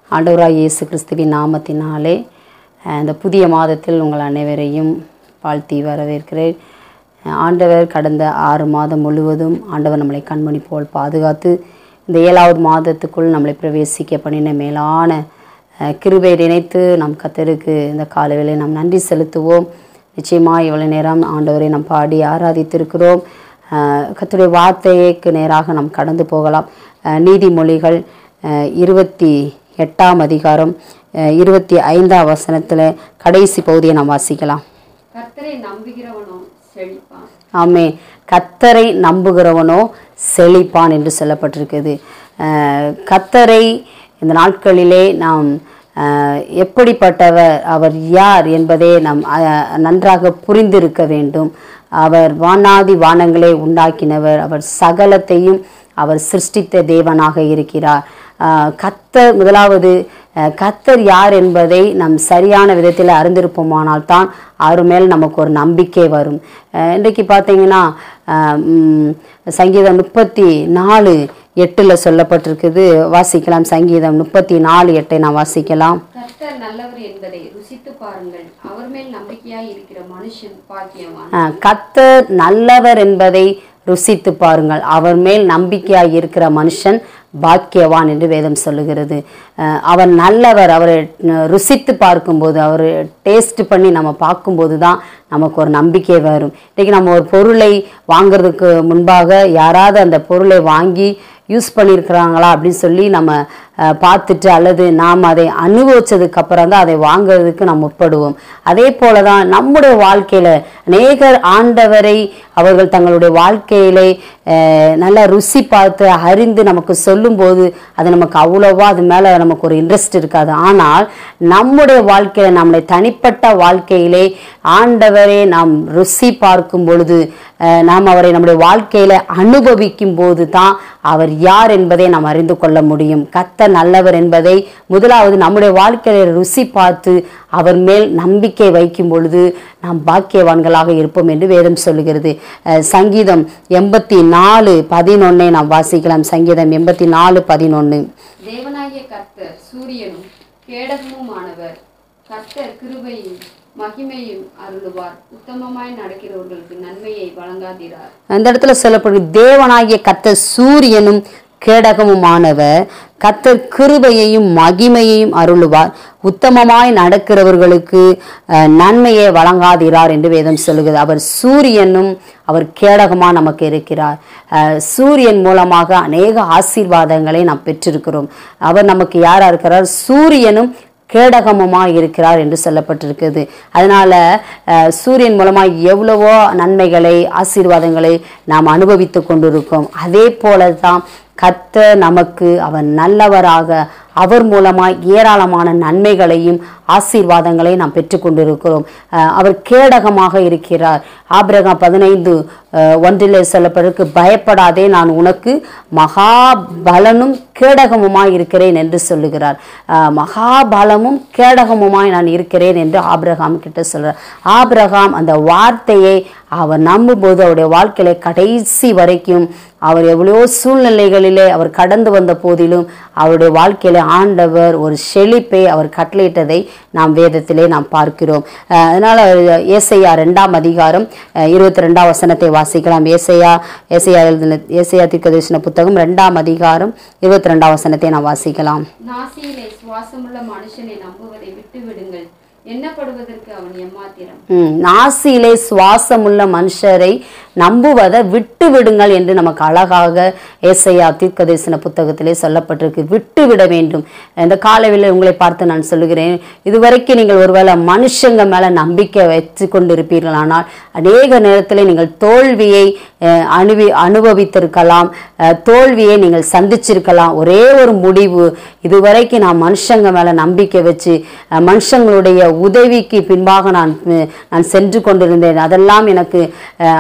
ஆண்டவராய் இயேசு கிறிஸ்துவின் நாமத்தினாலே அஹ், இந்த புதிய மாதத்தில் உங்கள் அனைவரையும் வாழ்த்தி வரவேற்கிறேன் அஹ், ஆண்டவர் கடந்த ஆறு மாதம் முழுவதும் ஆண்டவர் நம்மளை கண்மணி போல் பாதுகாத்து இந்த ஏழாவது மாதத்துக்குள் நம்மளை பிரவேசிக்க பண்ணின மேலான அஹ், கிருபை நினைத்து நம் கத்தருக்கு இந்த காலவேளை நாம் நன்றி செலுத்துவோம் நிச்சயமாக இவ்வளவு நேரம் ஆண்டவரை நாம் பாடி ஆராதித்திருக்கிறோம் அஹ், கர்த்தருடைய வார்த்தைக்கு நேராக நாம் கடந்து போகலாம் அஹ், நீதிமொழிகள் அஹ், இருபத்தி எட்டாம் அதிகாரம் அஹ், இருபத்தி ஐந்தாம் வசனத்தில் கடைசி பகுதியை நாம் வாசிக்கலாம் கர்த்தரை நம்புகிறவனோ செழிப்பான் ஆமே கத்தரை நம்புகிறவனோ செழிப்பான் என்று சொல்லப்பட்டிருக்குது அஹ், கத்தரை இந்த நாட்களிலே நாம் அஹ், எப்படிப்பட்டவர் அவர் யார் என்பதை நாம் அஹ், நன்றாக புரிந்திருக்க வேண்டும் அவர் வானாதி வானங்களை உண்டாக்கினவர் அவர் சகலத்தையும் அவர் சிருஷ்டித்த தேவனாக இருக்கிறார் அஹ், கத்தர் முதலாவது அஹ், கத்தர் யார் என்பதை நாம் சரியான விதத்தில் அறிந்திருப்போமானால் தான் அவர் மேல் நமக்கு ஒரு நம்பிக்கை வரும் அஹ், இன்றைக்கு பார்த்தீங்கன்னா அஹ், ம், சங்கீதம் முப்பத்தி நாலு எட்டில் சொல்லப்பட்டிருக்குது வாசிக்கலாம் சங்கீதம் முப்பத்தி நாலு எட்டை நான் வாசிக்கலாம் கர்த்தர் நல்லவர் என்பதை ருசித்து பாருங்கள் அவர் மேல் நம்பிக்கையாய் இருக்கிற மனுஷன் பாக்கியவான் அஹ், கர்த்தர் நல்லவர் என்பதை ருசித்து பாருங்கள் அவர் மேல் நம்பிக்கையாய் இருக்கிற மனுஷன் பாக்கியவான் என்று வேதம் சொல்லுகிறது அஹ், அவர் நல்லவர் அவரை அஹ், ருசித்து பார்க்கும்போது அவர் டேஸ்ட் பண்ணி நம்ம பார்க்கும்போது தான் நமக்கு ஒரு நம்பிக்கை வரும் இன்றைக்கி நம்ம ஒரு பொருளை வாங்குறதுக்கு முன்பாக யாராவது அந்த பொருளை வாங்கி யூஸ் பண்ணியிருக்கிறாங்களா அப்படின்னு சொல்லி நம்ம அஹ், பார்த்துட்டு அல்லது நாம் அதை அனுபவிச்சதுக்கு அப்புறம் தான் அதை வாங்குறதுக்கு நாம் முற்படுவோம் அதே போல தான் நம்முடைய வாழ்க்கையில அநேகர் ஆண்டவரை அவர்கள் தங்களுடைய வாழ்க்கையிலே அஹ், நல்லா ருசி பார்த்து அறிந்து நமக்கு சொல்லும்போது அது நமக்கு அவ்வளோவா அது மேலே நமக்கு ஒரு இன்ட்ரெஸ்ட் இருக்காது ஆனால் நம்முடைய வாழ்க்கையில நம்முடைய தனிப்பட்ட வாழ்க்கையிலே ஆண்டவரை நாம் ருசி பார்க்கும் பொழுது அஹ், நாம் அவரை நம்முடைய வாழ்க்கையில அனுபவிக்கும் போது தான் அவர் யார் என்பதை நாம் அறிந்து கொள்ள முடியும் கத்த நல்லவர் என்பதை முதலாவது நம்முடைய வாழ்க்கையில ருசி பார்த்து அவர் மேல் நம்பிக்கை வைக்கும் பொழுது நாம் பாக்கியவான்களாக இருப்போம் என்று வேதம் சொல்லுகிறது அஹ், சங்கீதம் எண்பத்தி நாலு பதினொன்னை நாம் வாசிக்கலாம் சங்கீதம் எண்பத்தி நாலு பதினொன்று தேவனாகிய கர்த்தர் சூரியனும் கேடகமுமானவர் கர்த்தர் கிருபையும் மகிமையும் அருளுவார் உத்தமமாய் நடக்கிறவர்களுக்கு நன்மையை வழங்காதிரார் அந்த இடத்துல சொல்லப்படுது தேவனாகிய கர்த்தர் சூரியனும் கேடகமுமானவர் கர்த்தர் கிருபையையும் மகிமையையும் அருளுவார் உத்தமமாய் நடக்கிறவர்களுக்கு அஹ், நன்மையை வழங்காதிரார் என்று வேதம் சொல்லுகிறது அவர் சூரியனும் அவர் கேடகமா நமக்கு இருக்கிறார் அஹ், சூரியன் மூலமாக அநேக ஆசீர்வாதங்களை நாம் பெற்றிருக்கிறோம் அவர் நமக்கு யாரா இருக்கிறார் சூரியனும் கேடகமுமாய் இருக்கிறார் என்று சொல்லப்பட்டிருக்குது அதனால அஹ், சூரியன் மூலமாக எவ்வளவோ நன்மைகளை ஆசீர்வாதங்களை நாம் அனுபவித்து கொண்டிருக்கோம் அதே போல தான் கர்த்தர் நமக்கு அவர் நல்லவராக அவர் மூலமாய் ஏராளமான நன்மைகளையும் ஆசீர்வாதங்களையும் நாம் பெற்றுக்கொண்டிருக்கிறோம் அஹ், அவர் கேடகமாக இருக்கிறார் ஆபிரகாம் பதினைந்து ஒன்றிலே சொல்லப்பட்டிருக்கு பயப்படாதே நான் உனக்கு மகா பலனும் கேடகமுமாய் இருக்கிறேன் என்று சொல்லுகிறார் அஹ், மகா பலமும் கேடகமுமாய் நான் இருக்கிறேன் என்று ஆபிரகாம் கிட்ட சொல்றார் ஆபிரகாம் அந்த வார்த்தையை அவர் நம்பும்போது அவருடைய வாழ்க்கையில கடைசி வரைக்கும் அவர் எவ்வளோ சூழ்நிலைகளிலே அவர் கடந்து வந்த போதிலும் அவருடைய வாழ்க்கையில ஆண்டவர் ஒரு செழிப்பை அவர் கட்டளையிட்டதை நாம் வேதத்திலே நாம் பார்க்கிறோம் அஹ் அதனால ஏசையா ரெண்டாம் அதிகாரம் இருபத்தி ரெண்டாம் வசனத்தை வாசிக்கலாம் ஏசையா ஏசையா எழுதின ஏசையா தீர்க்கதரிசன புத்தகம் ரெண்டாம் அதிகாரம் இருபத்தி ரெண்டாம் வசனத்தை நாம் வாசிக்கலாம் நாசியிலே சுவாசமுள்ள மனுஷனை நம்புவதை விட்டு விடுங்கள் எண்ணப்படுவதற்கு அவன் எம்மாத்திரம் ம், நாசியிலே சுவாசமுள்ள மனுஷரை நம்புவதை விட்டு விடுங்கள் என்று நமக்கு அழகாக ஏசையா தீர்க்கதரிசன புத்தகத்திலே சொல்லப்பட்டிருக்கு விட்டு விட வேண்டும் இந்த காலையில் உங்களை பார்த்து நான் சொல்லுகிறேன் இதுவரைக்கும் நீங்கள் ஒருவேளை மனுஷங்க மேல நம்பிக்கை வச்சு கொண்டு இருப்பீர்களானால் அநேக நேரத்தில் நீங்கள் தோல்வியை அஹ், அனுபவி அனுபவித்திருக்கலாம் அஹ், தோல்வியை நீங்கள் சந்திச்சிருக்கலாம் ஒரே ஒரு முடிவு இதுவரைக்கும் நான் மனுஷங்க மேல நம்பிக்கை வச்சு அஹ், மனுஷங்களுடைய உதவிக்கு பின்பாக நான் அஹ், நான் சென்று கொண்டிருந்தேன் அதெல்லாம் எனக்கு அஹ், அநேக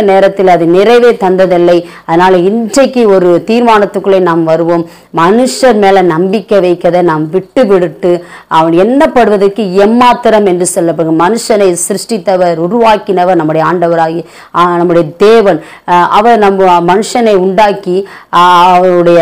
நேரத்தில் அது நிறைவே தந்ததில்லை அதனால இன்றைக்கு ஒரு தீர்மானத்துக்குள்ளே நாம் வருவோம் மனுஷர் மேல நம்பிக்கை வைக்கதை நாம் விட்டு விட்டு அவன் எண்ணப்படுவதற்கு எம்மாத்திரம் என்று சொல்லப்படும் மனுஷனை சிருஷ்டித்தவர் உருவாக்கினவர் நம்முடைய ஆண்டவராகி ஆ, நம்முடைய தேவன் ஆ, அவர் நம்ம மனுஷனை உண்டாக்கி ஆ, அவருடைய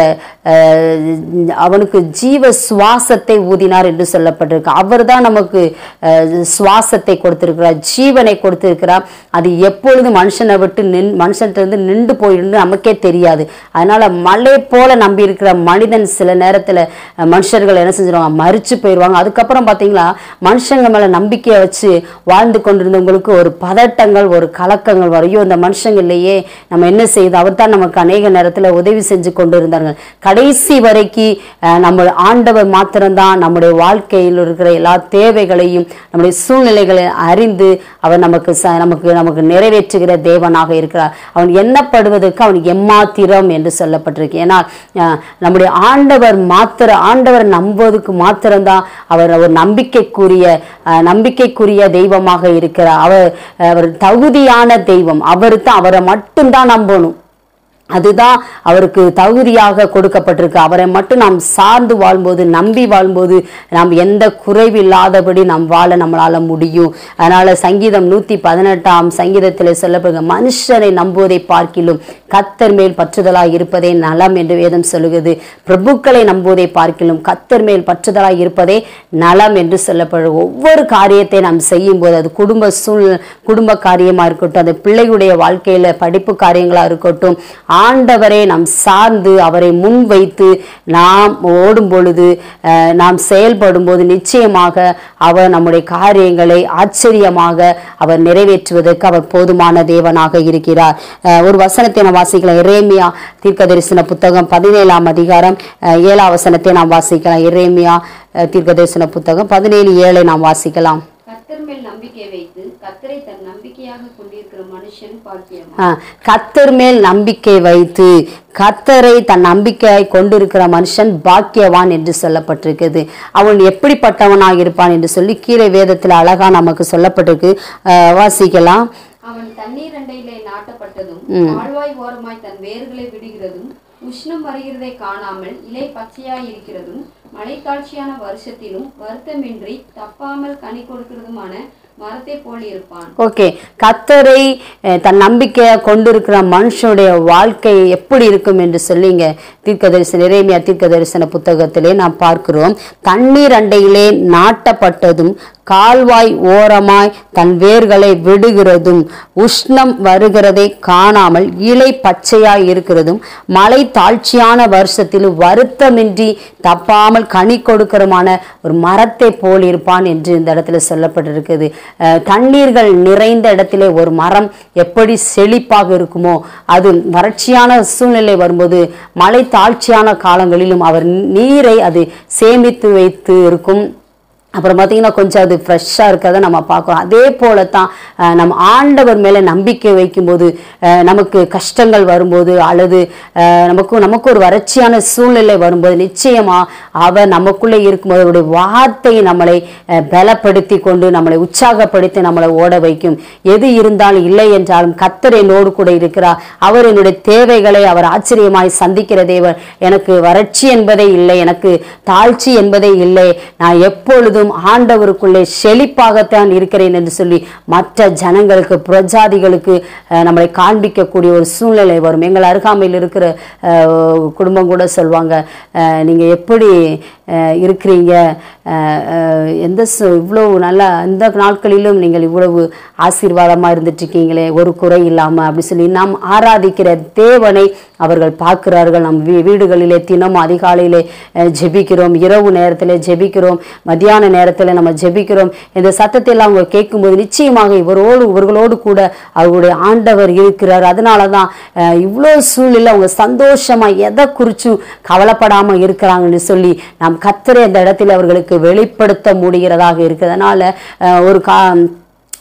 அஹ், அவனுக்கு ஜீவ சுவாசத்தை ஊதினார் என்று சொல்லப்பட்டிருக்கு அவர்தான் நமக்கு அஹ், சுவாசத்தை கொடுத்திருக்கிறார் ஜீவனை கொடுத்திருக்கிறார் அது எப்பொழுது மனுஷனை விட்டு நின் மனுஷன்ட்டு நின்று போயிருந்து நமக்கே தெரியாது அதனால மலை போல நம்பி இருக்கிற மனிதன் சில நேரத்துல அஹ், மனுஷர்கள் என்ன செஞ்சிருவாங்க மறிச்சு போயிடுவாங்க அதுக்கப்புறம் பாத்தீங்களா மனுஷங்க மேல நம்பிக்கையை வச்சு வாழ்ந்து கொண்டிருந்தவங்களுக்கு ஒரு பதட்டங்கள் ஒரு கலக்கங்கள் வரும் ஐயோ இந்த மனுஷங்க இல்லையே நம்ம என்ன செய்யுது அவர் தான் நமக்கு அநேக நேரத்துல உதவி செஞ்சு கொண்டு இருந்தார்கள் கடைசி வரைக்கும் அஹ், நம்ம ஆண்டவர் மாத்திரம்தான் நம்முடைய வாழ்க்கையில் இருக்கிற எல்லா தேவைகளையும் நம்முடைய சூழ்நிலைகளை அறிந்து அவர் நமக்கு ச- நமக்கு நமக்கு நிறைவேற்றுகிற தேவனாக இருக்கிறார் அவன் எண்ணப்படுவதற்கு அவன் எம்மாத்திரம் என்று சொல்லப்பட்டிருக்கு ஏன்னா அஹ், நம்முடைய ஆண்டவர் மாத்திர ஆண்டவர் நம்புவதற்கு மாத்திரம்தான் அவர் ஒரு நம்பிக்கைக்குரிய அஹ், நம்பிக்கைக்குரிய தெய்வமாக இருக்கிறார் அவர் அவர் தகுதியான தெய்வம் அவர் தான் அவரை மட்டும்தான் நம்பணும் அதுதான் அவருக்கு தகுதியாக கொடுக்கப்பட்டிருக்கு அவரை மட்டும் நாம் சார்ந்து வாழும்போது நம்பி வாழும்போது நாம் எந்த குறைவில்லாதபடி நாம் வாழ நம்மளால முடியும் அதனால சங்கீதம் நூத்தி பதினெட்டாம் சங்கீதத்தில் சொல்லப்படுங்க மனுஷனை நம்புவதை பார்க்கிலும் கத்தர் மேல் பற்றுதலாய் இருப்பதே நலம் என்று வேதம் சொல்லுகிறது பிரபுக்களை நம்புவதை பார்க்கிலும் கத்தர் மேல் பற்றுதலாய் இருப்பதே நலம் என்று சொல்லப்படும் ஒவ்வொரு காரியத்தை நாம் செய்யும் போது அது குடும்ப சூழ் குடும்ப காரியமா இருக்கட்டும் அது பிள்ளையுடைய வாழ்க்கையில படிப்பு காரியங்களா இருக்கட்டும் ஆண்டவரை நாம் சார்ந்து அவரை முன் வைத்து நாம் ஓடும் பொழுது அஹ், நாம் செயல்படும் போது நிச்சயமாக அவர் நம்முடைய காரியங்களை ஆச்சரியமாக அவர் நிறைவேற்றுவதற்கு அவர் போதுமான தேவனாக இருக்கிறார் அஹ், ஒரு வசனத்தை நாம் வாசிக்கலாம் எரேமியா தீர்க்கதரிசன புத்தகம் பதினேழாம் அதிகாரம் அஹ், ஏழாம் வசனத்தை நாம் வாசிக்கலாம் எரேமியா அஹ், தீர்க்கதரிசன புத்தகம் பதினேழு ஏழை நாம் வாசிக்கலாம் கர்த்தர் மேல் நம்பிக்கை வைத்து கர்த்தரை தன் நம்பிக்கையாக கொண்டிருக்கிற மனுஷன் பாக்கியமா ஆ, கர்த்தர் மேல் நம்பிக்கை வைத்து கர்த்தரை தன் நம்பிக்கையாய் கொண்டிருக்கிற மனுஷன் பாக்கியவான் என்று சொல்லப்பட்டிருக்குது அவன் எப்படிப்பட்டவனாக இருப்பான் என்று சொல்லி கீழே வேதத்தில் அழகா நமக்கு சொல்லப்பட்டிருக்கு ஆ, வாசிக்கலாம் அவன் தண்ணீர் அண்டையிலே நாட்டப்பட்டதும் ஆழ்வாய் ஓரமாய் தன் வேர்களை விடுகிறதும் உஷ்ணம் வருகிறதை காணாமல் இலை பச்சையாய் இருக்கிறதும் மழைத்தாட்சியான வருஷத்திலும் வருத்தமின்றி தப்பாமல் கனி கொடுக்கிறதுமான மரத்தை போல் இருப்பான் ஓகே கத்தரை அஹ், தன் நம்பிக்கையை கொண்டிருக்கிற மனுஷனுடைய வாழ்க்கை எப்படி இருக்கும் என்று சொல்லிங்க தீர்க்க தரிசன இறைமையா தீர்க்க தரிசன புத்தகத்திலே நாம் பார்க்கிறோம் தண்ணீர் அண்டையிலே நாட்டப்பட்டதும் கால்வாய் ஓரமாய் தன் வேர்களை விடுகிறதும் உஷ்ணம் வருகிறதை காணாமல் இலை பச்சையாய் இருக்கிறதும் மழை தாழ்ச்சியான வருஷத்திலும் வருத்தமின்றி தப்பாமல் கனி கொடுக்கிறமான ஒரு மரத்தை போல் இருப்பான் என்று இந்த இடத்துல சொல்லப்பட்டிருக்குது அஹ், தண்ணீர்கள் நிறைந்த இடத்திலே ஒரு மரம் எப்படி செழிப்பாக இருக்குமோ அது வறட்சியான சூழ்நிலை வரும்போது மழை தாழ்ச்சியான காலங்களிலும் அவர் நீரை அது சேமித்து வைத்து இருக்கும் அப்புறம் பார்த்தீங்கன்னா கொஞ்சம் அது ஃப்ரெஷ்ஷாக இருக்கிறத நம்ம பார்க்குறோம் அதே போல தான் அஹ், நம்ம ஆண்டவர் மேலே நம்பிக்கை வைக்கும்போது அஹ், நமக்கு கஷ்டங்கள் வரும்போது அல்லது அஹ், நமக்கு நமக்கு ஒரு வறட்சியான சூழ்நிலை வரும்போது நிச்சயமா அவர் நமக்குள்ளே இருக்கும்போது அவருடைய வார்த்தை நம்மளை அஹ், பலப்படுத்தி கொண்டு நம்மளை உற்சாகப்படுத்தி நம்மளை ஓட வைக்கும் எது இருந்தாலும் இல்லை என்றாலும் கத்தர் என்னோடு கூட இருக்கிறார் அவர் என்னுடைய தேவைகளை அவர் ஆச்சரியமாய் சந்திக்கிற தேவர் எனக்கு வறட்சி என்பதே இல்லை எனக்கு தாழ்ச்சி என்பதே இல்லை நான் எப்பொழுதும் ஆண்டவருக்குள்ளே செழிப்பாகத்தான் இருக்கிறேன் என்று சொல்லி மற்ற ஜனங்களுக்கு பிரஜாதிகளுக்கு அஹ், நம்மளை காண்பிக்கக்கூடிய ஒரு சூழ்நிலை வரும் எங்கள் அருகாமையில் இருக்கிற அஹ், குடும்பம் கூட சொல்வாங்க அஹ், நீங்க எப்படி அஹ், இருக்கிறீங்க அஹ், அஹ், எந்த சு- இவ்வளவு நல்லா இந்த நாட்களிலும் நீங்கள் இவ்வளவு ஆசீர்வாதமா இருந்துட்டு இருக்கீங்களே ஒரு குறை இல்லாம அப்படி சொல்லி நாம் ஆராதிக்கிற தேவனை அவர்கள் பார்க்கிறார்கள் நம் வீ- வீடுகளிலே தினமும் அதிகாலையிலே அஹ், ஜெபிக்கிறோம் இரவு நேரத்தில் ஜெபிக்கிறோம் மத்தியான நேரத்தில் நம்ம ஜெபிக்கிறோம் இந்த சத்தத்தை எல்லாம் அவங்க கேட்கும்போது நிச்சயமாக இவரோடு இவர்களோடு கூட அவருடைய ஆண்டவர் இருக்கிறார் அதனால தான் அஹ், இவ்வளோ சூழ்நிலை அவங்க சந்தோஷமா எதை குறிச்சும் கவலைப்படாம இருக்கிறாங்கன்னு சொல்லி நாம் கத்தரை அந்த இடத்துல அவர்களுக்கு வெளிப்படுத்த முடிகிறதாக இருக்கிறதுனால அஹ், ஒரு கா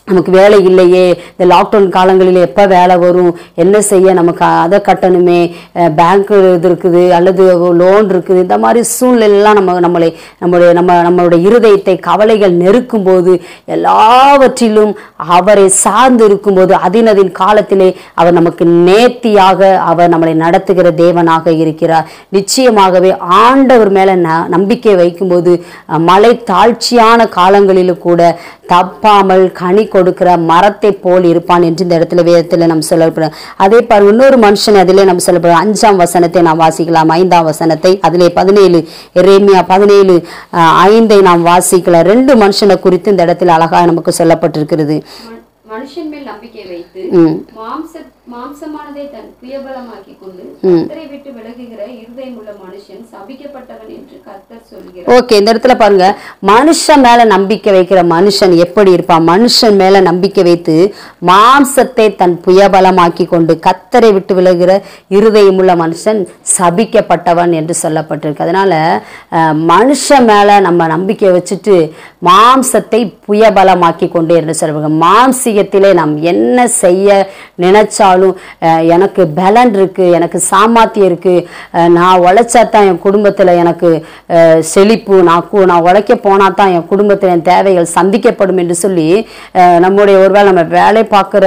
நமக்கு வேலை இல்லையே இந்த லாக்டவுன் காலங்களில் எப்போ வேலை வரும் என்ன செய்ய நமக்கு அதை கட்டணுமே பேங்க் இது இருக்குது அல்லது லோன் இருக்குது இந்த மாதிரி சூழ்நிலையெல்லாம் நம்ம நம்மளை நம்மளுடைய நம்ம நம்மளுடைய இருதயத்தை கவலைகள் நெருக்கும் போது எல்லாவற்றிலும் அவரை சார்ந்து இருக்கும்போது அதினதின் காலத்திலே அவர் நமக்கு நேர்த்தியாக அவர் நம்மளை நடத்துகிற தேவனாக இருக்கிறார் நிச்சயமாகவே ஆண்டவர் மேல ந நம்பிக்கை வைக்கும்போது அஹ், மலை தாழ்ச்சியான காலங்களிலும் கூட தப்பாமல் கனி கொடுக்கிற மரத்தை போல் இருப்பான் என்று இந்த இடத்துல வேதத்தில் நம்ம சொல்லப்படுறோம் அதே பாரு இன்னொரு மனுஷன் அதிலே நம்ம சொல்லப்படுறோம் அஞ்சாம் வசனத்தை நாம் வாசிக்கலாம் ஐந்தாம் வசனத்தை அதிலே பதினேழு எரேமியா பதினேழு அஹ், ஐந்தை நாம் வாசிக்கலாம் ரெண்டு மனுஷனை குறித்து இந்த இடத்துல அழகாக நமக்கு சொல்லப்பட்டிருக்கிறது ம- மனுஷன் மேல் நம்பிக்கை வைத்து ம் மாம்ச மாம்சமானதை தன் புயபலமாக்கி கொண்டு கர்த்தரை விட்டு விலகுகிற இருதயமுள்ள மனுஷன் சபிக்கப்பட்டவன் என்று கர்த்தர் சொல்கிறார் ஓகே இந்த இடத்துல பாருங்க மனுஷன் மேல நம்பிக்கை வைக்கிற மனுஷன் எப்படி இருப்பான் மனுஷன் மேல நம்பிக்கை வைத்து மாம்சத்தை தன் புயபலமாக்கி கொண்டு கத்தரை விட்டு விலகுகிற இருதயமுள்ள மனுஷன் சபிக்கப்பட்டவன் என்று சொல்லப்பட்டிருக்கு அதனால அஹ், மனுஷன் மேல நம்ம நம்பிக்கை வச்சுட்டு மாம்சத்தை புயபலமாக்கி கொண்டு என்று சொல்லுவாங்க மாம்சிகத்திலே நாம் என்ன செய்ய நினைச்சாலும் அஹ், எனக்கு பலன் இருக்கு எனக்கு சாமர்த்தியம் இருக்கு அஹ், நான் உழைச்சா தான் என் குடும்பத்தில் எனக்கு அஹ், செழிப்பு நான் கு- நான் உழைக்க போனா தான் என் குடும்பத்தில் என் தேவைகள் சந்திக்கப்படும் என்று சொல்லி அஹ், நம்முடைய ஒருவேளை நம்ம வேலை பார்க்குற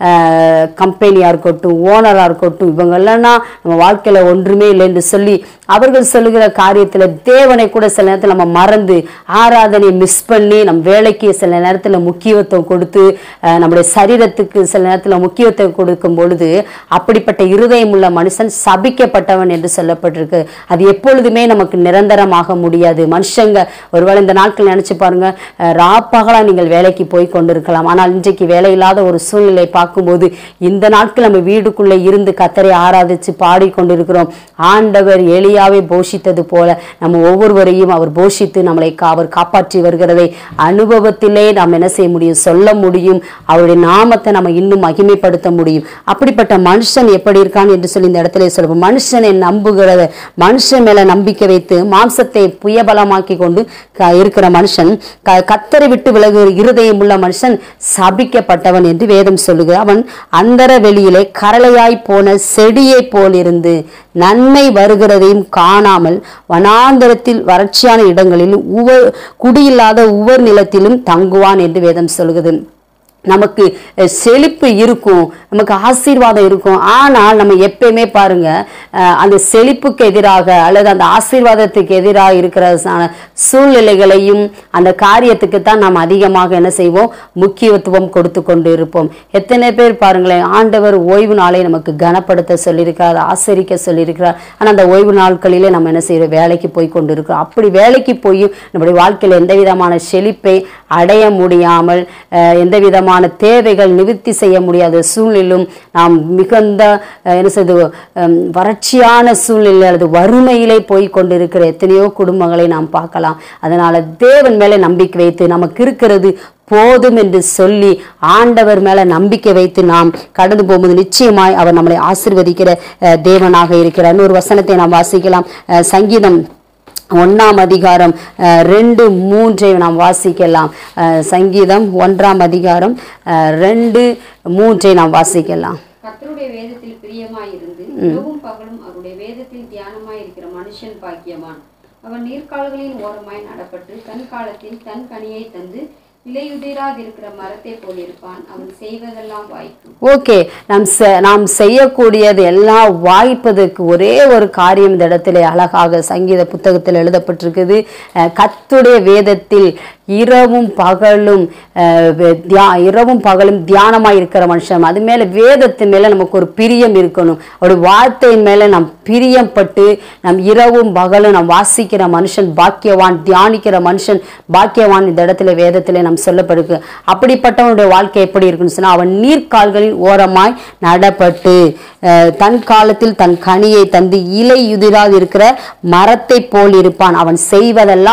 கம்பெனியாக இருக்கட்டும் ஓனராக இருக்கட்டும் இவங்கெல்லாம் நம்ம வாழ்க்கையில் ஒன்றுமே இல்லை என்று சொல்லி அவர்கள் சொல்லுகிற காரியத்தில் தேவனை கூட சில நேரத்தில் நம்ம மறந்து ஆராதனையை மிஸ் பண்ணி நம் வேலைக்கு சில நேரத்தில் முக்கியத்துவம் கொடுத்து அஹ், நம்முடைய சரீரத்துக்கு சில நேரத்தில் முக்கியத்துவம் கொடுக்கும் பொழுது அப்படிப்பட்ட இருதயம் உள்ள மனுஷன் சபிக்கப்பட்டவன் என்று சொல்லப்பட்டிருக்கு அது எப்பொழுதுமே நமக்கு நிரந்தரமாக முடியாது மனுஷங்க ஒருவேளை இந்த நாட்கள் நினைச்சு பாருங்க அஹ், ராப்பகலா நீங்கள் வேலைக்கு போய் கொண்டிருக்கலாம் ஆனால் இன்றைக்கு வேலை இல்லாத ஒரு சூழ்நிலை பார்க்கும்போது இந்த நாட்கள் நம்ம வீடுக்குள்ளே இருந்து கத்தரை ஆராதிச்சு பாடிக்கொண்டிருக்கிறோம் ஆண்டவர் எளியாவை போஷித்தது போல நம்ம ஒவ்வொருவரையும் அவர் போஷித்து நம்மளை கா- அவர் காப்பாற்றி வருகிறதை அனுபவத்திலே நாம் என்ன செய்ய முடியும் சொல்ல முடியும் அவருடைய நாமத்தை நம்ம இன்னும் மகிமைப்படுத்த முடியும் அப்படிப்பட்ட மனுஷன் எப்படி இருக்கான் என்று சொல்லி இந்த இடத்துல சொல்லுவோம் மனுஷனை நம்புகிறத மனுஷன் மேல நம்பிக்கை வைத்து மாம்சத்தை புயபலமாக்கி கொண்டு க- இருக்கிற மனுஷன் க- கத்தரை விட்டு விலகுகிற இருதயம் உள்ள மனுஷன் சபிக்கப்பட்டவன் என்று வேதம் சொல்லுகிறது அவன் அந்தர வெளியிலே கரளையாய் போன செடியை போல் இருந்து நன்மை வருகிறதையும் காணாமல் வனாந்தரத்தில் வறட்சியான இடங்களில் உவ குடியில்லாத உவர் நிலத்திலும் தங்குவான் என்று வேதம் சொல்கிறது நமக்கு அஹ், செழிப்பு இருக்கும் நமக்கு ஆசீர்வாதம் இருக்கும் ஆனால் நம்ம எப்பயுமே பாருங்க அஹ், அந்த செழிப்புக்கு எதிராக அல்லது அந்த ஆசீர்வாதத்துக்கு எதிராக இருக்கிற ச- சூழ்நிலைகளையும் அந்த காரியத்துக்கு தான் நாம் அதிகமாக என்ன செய்வோம் முக்கியத்துவம் கொடுத்து கொண்டு இருப்போம் எத்தனை பேர் பாருங்களேன் ஆண்டவர் ஓய்வு நாளை நமக்கு கனப்படுத்த சொல்லியிருக்கிறார் ஆசரிக்க சொல்லியிருக்கிறார் ஆனால் அந்த ஓய்வு நாட்களிலே நம்ம என்ன செய்யறோம் வேலைக்கு போய் கொண்டு இருக்கிறோம் அப்படி வேலைக்கு போய் நம்முடைய வாழ்க்கையில் எந்த விதமான செழிப்பை அடைய முடியாமல் அஹ், எந்த விதமான தேவைகள் நிவர்த்தி செய்ய முடியாத சூழ்நிலும் நாம் மிகுந்த அஹ், என்ன செய்வது ஹம், வறட்சியான சூழ்நிலை அல்லது வறுமையிலே போய் கொண்டிருக்கிற எத்தனையோ குடும்பங்களை நாம் பார்க்கலாம் அதனால தேவன் மேலே நம்பிக்கை வைத்து நமக்கு இருக்கிறது போதும் என்று சொல்லி ஆண்டவர் மேல நம்பிக்கை வைத்து நாம் கடந்து போகும்போது நிச்சயமாய் அவர் நம்மளை ஆசீர்வதிக்கிற அஹ், தேவனாக இருக்கிறார் இன்னொரு வசனத்தை நாம் வாசிக்கலாம் அஹ், சங்கீதம் ஒன்றாம் அதிகாரம் அஹ், ரெண்டு மூன்றை நாம் வாசிக்கலாம் அஹ், சங்கீதம் ஒன்றாம் அதிகாரம் அஹ், ரெண்டு மூன்றை நாம் வாசிக்கலாம் கர்த்தருடைய வேதத்தில் பிரியமாயிருந்து இரவும் பகலும் அவருடைய வேதத்தில் தியானமாய் இருக்கிற மனுஷன் பாக்கியவான் அவன் நீர்க்கால்களின் ஓரமாய் நடப்பட்டு தன் காலத்தில் தன் கனியை தந்து இலையுதிராதிருக்கிற மரத்தை போல் இருப்பான் அவன் செய்வதெல்லாம் வாய்க்கும் ஓகே நாம் செ- நாம் செய்யக்கூடியது எல்லாம் வாய்ப்பதற்கு ஒரே ஒரு காரியம் இந்த இடத்திலே அழகாக சங்கீத புத்தகத்தில் எழுதப்பட்டிருக்குது அஹ், கர்த்தருடைய வேதத்தில் இரவும் பகலும் அஹ், வே- தியா இரவும் பகலும் தியானமாக இருக்கிற மனுஷன் அது மேலே வேதத்தின் மேலே நமக்கு ஒரு பிரியம் இருக்கணும் அவருடைய வார்த்தையின் மேலே நாம் பிரியப்பட்டு நம் இரவும் பகலும் நாம் வாசிக்கிற மனுஷன் பாக்கியவான் தியானிக்கிற மனுஷன் பாக்கியவான் இந்த இடத்துல வேதத்திலே நாம் சொல்லப்படுது அப்படிப்பட்டவனுடைய வாழ்க்கை எப்படி இருக்குன்னு சொன்னா அவன் நீர்க்கால்களின் ஓரமாய் நடப்பட்டு அஹ், தன் காலத்தில் தன் கனியை தந்து இலை உதிராது இருக்கிற மரத்தை போல் இருப்பான் அவன் செய்வதெல்லாம்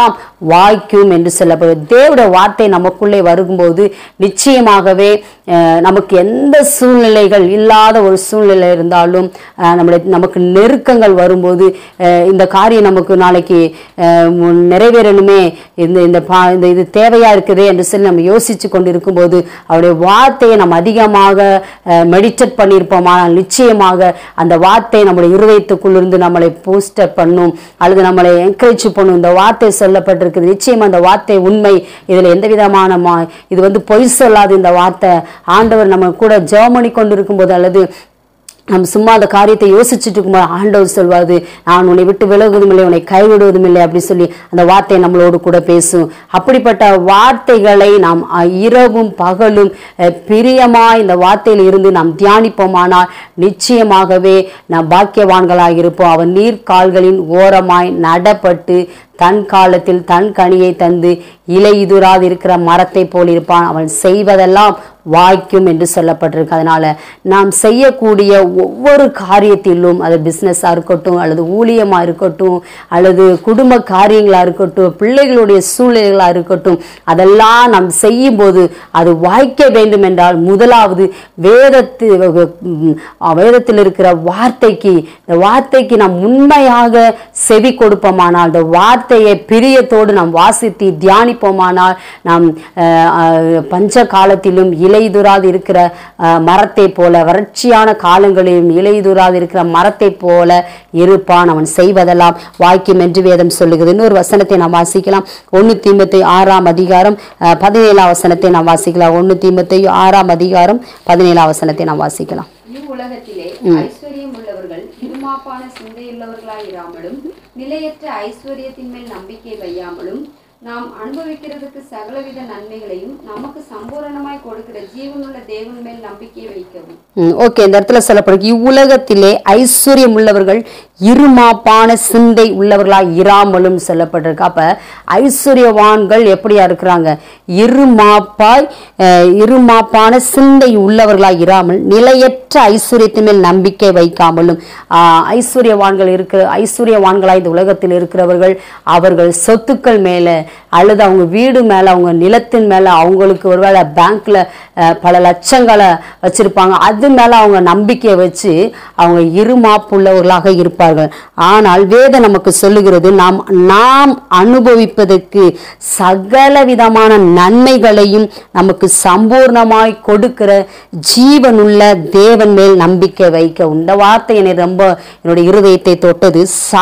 வாய்க்கும் என்று சொல்லப்படுது தேவனுடைய வார்த்தை நமக்குள்ளே வரும்போது நிச்சயமாகவே அஹ், நமக்கு எந்த சூழ்நிலைகள் இல்லாத ஒரு சூழ்நிலை இருந்தாலும் அஹ், நம்முடைய நமக்கு நெருக்கங்கள் வரும்போது அஹ், இந்த காரியம் நமக்கு நாளைக்கு அஹ், மு- நிறைவேறணுமே இந்த இந்த பா இந்த இது தேவையா இருக்குதே என்று சொல்லி நம்ம யோசிச்சு கொண்டு இருக்கும்போது அவருடைய வார்த்தையை நம்ம அதிகமாக மெடிடேட் பண்ணியிருப்போமானால் நிச்சயமாக அந்த வார்த்தை நம்முடைய இருதயத்துக்குள்ளிருந்து நம்மளை பூஸ்டர் பண்ணும் அல்லது நம்மளை என்கரேஜ் பண்ணும் இந்த வார்த்தை சொல்லப்பட்டிருக்குது நிச்சயமா அந்த வார்த்தை உண்மை இதுல எந்த விதமான மா இது வந்து பொய் சொல்லாது இந்த வார்த்தை ஆண்டவர் நம்ம கூட ஜெர்மனி கொண்டு இருக்கும்போது அல்லது நம்ம சும்மா அந்த காரியத்தை யோசிச்சுட்டு இருக்கும்போது ஆண்டவர் சொல்வாரு நான் உன்னை விட்டு விலகுவதும் இல்லை உன்னை கைவிடுவதும் இல்லை அப்படி சொல்லி அந்த வார்த்தை நம்மளோடு கூட பேசும் அப்படிப்பட்ட வார்த்தைகளை நாம் அஹ், இரவும் பகலும் அஹ், பிரியமாய் இந்த வார்த்தையில் இருந்து நாம் தியானிப்போமானால் நிச்சயமாகவே நாம் பாக்கியவான்களாக இருப்போம் அவன் நீர்க்கால்களின் ஓரமாய் நடப்பட்டு தன் காலத்தில் தன் கனியை தந்து இலையுதிராது இருக்கிற மரத்தை போல் இருப்பான் அவன் செய்வதெல்லாம் வாய்க்கும் என்று சொல்லப்பட்டிருக்கு அதனால நாம் செய்யக்கூடிய ஒவ்வொரு காரியத்திலும் அது பிஸ்னஸாக இருக்கட்டும் அல்லது ஊழியமாக இருக்கட்டும் அல்லது குடும்ப காரியங்களாக இருக்கட்டும் பிள்ளைகளுடைய சூழ்நிலைகளாக இருக்கட்டும் அதெல்லாம் நாம் செய்யும்போது அது வாய்க்க வேண்டும் என்றால் முதலாவது வேதத்து ம், வேதத்தில் இருக்கிற வார்த்தைக்கு இந்த வார்த்தைக்கு நாம் உண்மையாக செவி கொடுப்போமானால் இந்த வார்த்தையை பிரியத்தோடு நாம் வாசித்து தியானிப்போமானால் நாம் அஹ், அஹ், பஞ்ச காலத்திலும் இலையுதிராது இருக்கிற அஹ், மரத்தை போல வறட்சியான காலங்களிலும் இலையுதிராது இருக்கிற மரத்தை போல இருப்பான் அவன் செய்வதெல்லாம் வாய்க்கும் என்று வேதம் சொல்லுகிறது இன்னொரு வசனத்தை நாம் வாசிக்கலாம் ஒன்னு தீமத்தை ஆறாம் அதிகாரம் அஹ், பதினேழாம் வசனத்தை நாம் வாசிக்கலாம் ஒன்னு தீமத்தை ஆறாம் அதிகாரம் பதினேழாம் வசனத்தை நாம் வாசிக்கலாம் இவ்வுலகத்திலே ஐஸ்வர்யம் உள்ளவர்கள் இருமாப்பான சிந்தையுள்ளவர்களாயிராமலும் நிலையற்ற ஐஸ்வர்யத்தின் மேல் நம்பிக்கை வையாமலும் நாம் அனுபவிக்கிறதுக்கு சகலவித நன்மைகளையும் நமக்கு சம்பூரணமாய் கொடுக்கிற ஜீவனுள்ள தேவன் மேல் நம்பிக்கை வைக்கவும் ஓகே இந்த இடத்துல சொல்லப்படுது இவ்வுலகத்திலே ஐஸ்வர்யம் உள்ளவர்கள் இருமாப்பான சிந்தை உள்ளவர்களாய் இராமலும் சொல்லப்பட்டிருக்கு அப்ப ஐஸ்வர்யவான்கள் எப்படியா இருக்கிறாங்க இருமாப்பாய் அஹ், இருமாப்பான சிந்தை உள்ளவர்களாய் இராமல் நிலையற்ற ஐஸ்வர்யத்தின் மேல் நம்பிக்கை வைக்காமலும் ஆஹ், ஐஸ்வர்யவான்கள் இருக்கிற ஐஸ்வர்யவான்களாய் இந்த உலகத்தில் இருக்கிறவர்கள் அவர்கள் சொத்துக்கள் மேல அல்லது அவங்க வீடு மேல அவங்க நிலத்தின் மேல அவங்களுக்கு ஒருவேளை பேங்க்ல அஹ், பல லட்சங்களை வச்சிருப்பாங்க அது மேல அவங்க நம்பிக்கையை வச்சு அவங்க இருமாப்புள்ளவர்களாக இருப்பார்கள் ஆனால் வேதம் நமக்கு சொல்லுகிறது நாம் நாம் அனுபவிப்பதற்கு சகல விதமான நன்மைகளையும் நமக்கு சம்பூர்ணமாய் கொடுக்கிற ஜீவனுள்ள தேவன் மேல் நம்பிக்கை வைக்க இந்த வார்த்தை என்னை ரொம்ப என்னுடைய இருதயத்தை தொட்டது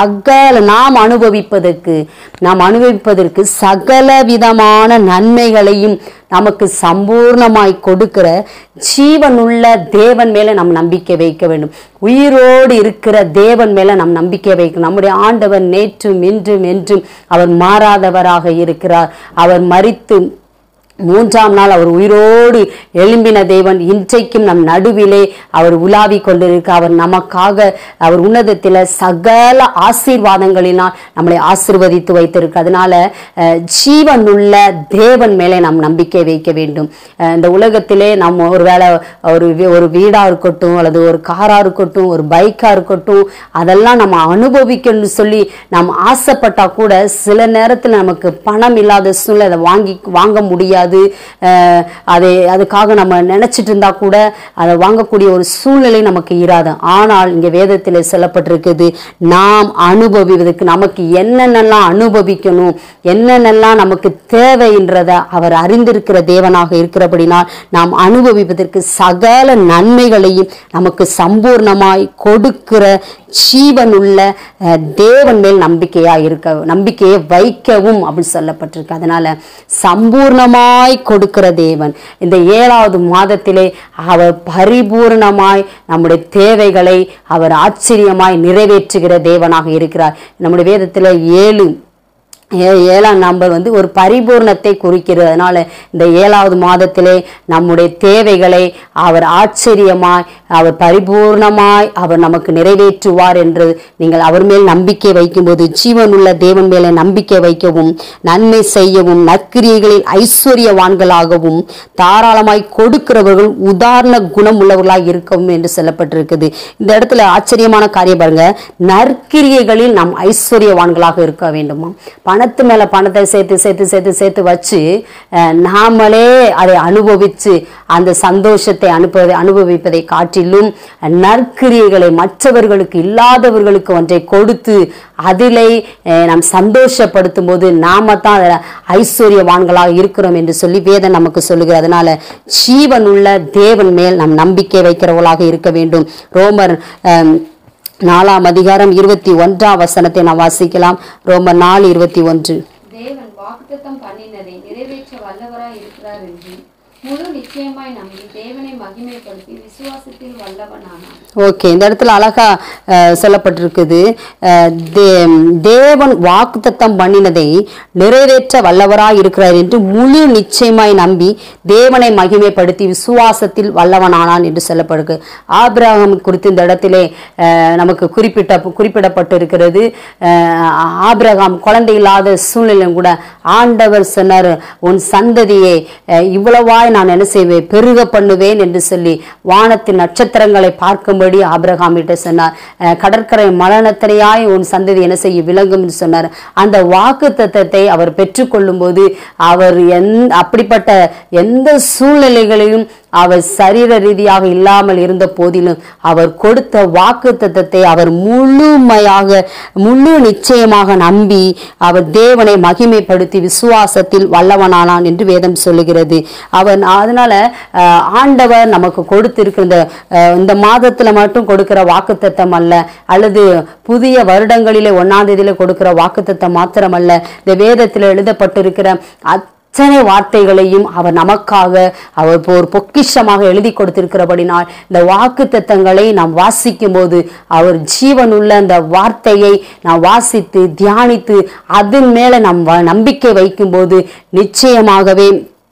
சகல நாம் அனுபவிப்பதற்கு நாம் அனுபவிப்பதற்கு சகல விதமான நன்மைகளையும் நமக்கு சம்பூர்ணமாய் கொடுக்கிற ஜீவனுள்ள தேவன் மேல நாம் நம்பிக்கை வைக்க வேண்டும் உயிரோடு இருக்கிற தேவன் மேல நாம் நம்பிக்கை வைக்கணும் நம்முடைய ஆண்டவர் நேற்றும் இன்றும் என்றும் அவர் மாறாதவராக இருக்கிறார் அவர் மரித்து மூன்றாம் நாள் அவர் உயிரோடு எழும்பின தேவன் இன்றைக்கும் நம் நடுவிலே அவர் உலாவி கொண்டிருக்க அவர் நமக்காக அவர் உன்னதத்தில் சகல ஆசீர்வாதங்களினால் நம்மளை ஆசீர்வதித்து வைத்திருக்கு அதனால அஹ், ஜீவனுள்ள தேவன் மேலே நாம் நம்பிக்கை வைக்க வேண்டும் அஹ், இந்த உலகத்திலே நம்ம ஒரு வேளை ஒரு வீ- ஒரு வீடா இருக்கட்டும் அல்லது ஒரு காரா இருக்கட்டும் ஒரு பைக்கா இருக்கட்டும் அதெல்லாம் நம்ம அனுபவிக்கணும்னு சொல்லி நாம் ஆசைப்பட்டா கூட சில நேரத்தில் நமக்கு பணம் இல்லாத சூழ்நிலை அதை வாங்கி வாங்க முடியாது அஹ், அதை அதுக்காக நம்ம நினைச்சிட்டு இருந்தா கூட அதை வாங்கக்கூடிய ஒரு சூழ்நிலை நமக்கு இராது ஆனால் இங்க வேதத்தில் சொல்லப்பட்டிருக்குது நாம் அனுபவிவதற்கு நமக்கு என்னென்னலாம் அனுபவிக்கணும் என்னென்னலாம் நமக்கு தேவைன்றத அவர் அறிந்திருக்கிற தேவனாக இருக்கிறபடினால் நாம் அனுபவிப்பதற்கு சகல நன்மைகளையும் நமக்கு சம்பூர்ணமாய் கொடுக்கிற ஜீவனுள்ள அஹ், தேவன் மேல் நம்பிக்கையா இருக்க நம்பிக்கையை வைக்கவும் அப்படின்னு சொல்லப்பட்டிருக்கு அதனால சம்பூர்ணமாய் கொடுக்கிற தேவன் இந்த ஏழாவது மாதத்திலே அவர் பரிபூர்ணமாய் நம்முடைய தேவைகளை அவர் ஆச்சரியமாய் நிறைவேற்றுகிற தேவனாக இருக்கிறார் நம்முடைய வேதத்தில் ஏழு ஏ- ஏழாம் நம்பர் வந்து ஒரு பரிபூர்ணத்தை குறிக்கிறது அதனால இந்த ஏழாவது மாதத்திலே நம்முடைய தேவைகளை அவர் ஆச்சரியமாய் அவர் பரிபூர்ணமாய் அவர் நமக்கு நிறைவேற்றுவார் என்று நீங்கள் அவர் மேல் நம்பிக்கை வைக்கும்போது ஜீவனுள்ள தேவன் மேலே நம்பிக்கை வைக்கவும் நன்மை செய்யவும் நற்கிரியைகளில் ஐஸ்வர்யவான்களாகவும் தாராளமாய் கொடுக்கிறவர்கள் உதாரண குணம் உள்ளவர்களாய் இருக்கவும் என்று சொல்லப்பட்டிருக்குது இந்த இடத்துல ஆச்சரியமான காரியம் பாருங்க நற்கிரியைகளில் நாம் ஐஸ்வர்யவான்களாக இருக்க வேண்டுமா பண பணத்து மேல பணத்தை சேர்த்து சேர்த்து சேர்த்து சேர்த்து வச்சு அஹ், நாமளே அதை அனுபவிச்சு அந்த சந்தோஷத்தை அனுப்ப அனுபவிப்பதை காட்டிலும் நற்கிரியைகளை மற்றவர்களுக்கு இல்லாதவர்களுக்கு ஒன்றை கொடுத்து அதிலே அஹ், நாம் சந்தோஷப்படுத்தும் போது நாம தான் அதுல ஐஸ்வர்யவான்களாக இருக்கிறோம் என்று சொல்லி வேதம் நமக்கு சொல்லுகிறது அதனால ஜீவன் உள்ள தேவன் மேல் நாம் நம்பிக்கை வைக்கிறவர்களாக இருக்க வேண்டும் ரோமர் அஹ், நாலாம் அதிகாரம் இருபத்தி ஒன்றாம் வசனத்தை நாம் வாசிக்கலாம் ரோமர் நாலு இருபத்தி ஒன்று தேவன் வாக்குத்தத்தம் பண்ணினதை நிறைவேற்ற வல்லவராய் இருக்கிறார் என்று முழு நிச்சயமாய் நம்பி தேவனை மகிமைப்படுத்தி விசுவாசத்தில் வல்லவனானான் ஓகே இந்த இடத்துல அழகா அஹ், சொல்லப்பட்டிருக்குது அஹ், தே- தேவன் வாக்குத்தத்தம் பண்ணினதை நிறைவேற்ற வல்லவராய் இருக்கிறார் என்று முழு நிச்சயமாய் நம்பி தேவனை மகிமைப்படுத்தி விசுவாசத்தில் வல்லவனானான் என்று சொல்லப்படுது ஆபிரகாம் குறித்து இந்த இடத்திலே அஹ், நமக்கு குறிப்பிட்ட குறிப்பிடப்பட்டிருக்கிறது அஹ், ஆபிரகாம் குழந்தை இல்லாத சூழ்நிலையும் கூட ஆண்டவர் சொன்னார் உன் சந்ததியை அஹ், இவ்வளவாய் நான் என்ன செய்வேன் பெருக பண்ணுவேன் என்று சொல்லி வானத்தின் நட்சத்திரங்களை பார்க்கும்படி ஆபிரகாமிட்ட சொன்னார் அஹ், கடற்கரை மலனத்தினையாய் உன் சந்ததி என்ன செய்ய விளங்கும் என்று சொன்னார் அந்த வாக்கு தத்தத்தை அவர் பெற்றுக்கொள்ளும் போது அவர் எந் அப்படிப்பட்ட எந்த சூழ்நிலைகளையும் அவர் சரீர ரீதியாக இல்லாமல் இருந்த போதிலும் அவர் கொடுத்த வாக்கு தத்தத்தை அவர் முழுமையாக முழு நிச்சயமாக நம்பி அவர் தேவனை மகிமைப்படுத்தி விசுவாசத்தில் வல்லவனானான் என்று வேதம் சொல்லுகிறது அவன் அதனால அஹ், ஆண்டவர் நமக்கு கொடுத்திருக்கிற இந்த அஹ், இந்த மாதத்துல மட்டும் கொடுக்கிற வாக்குத்தத்தம் அல்ல அல்லது புதிய வருடங்களிலே ஒன்னாம் தேதியில கொடுக்கிற வாக்குத்தத்தம் மாத்திரமல்ல இந்த வேதத்தில் எழுதப்பட்டிருக்கிற அத்தனை வார்த்தைகளையும் அவர் நமக்காக அவர் இப்போ ஒரு பொக்கிஷமாக எழுதி கொடுத்திருக்கிறபடினால் இந்த வாக்கு தத்தங்களை நாம் வாசிக்கும் போது அவர் ஜீவனுள்ள அந்த வார்த்தையை நாம் வாசித்து தியானித்து அதன் மேல நாம் வ- நம்பிக்கை வைக்கும்போது நிச்சயமாகவே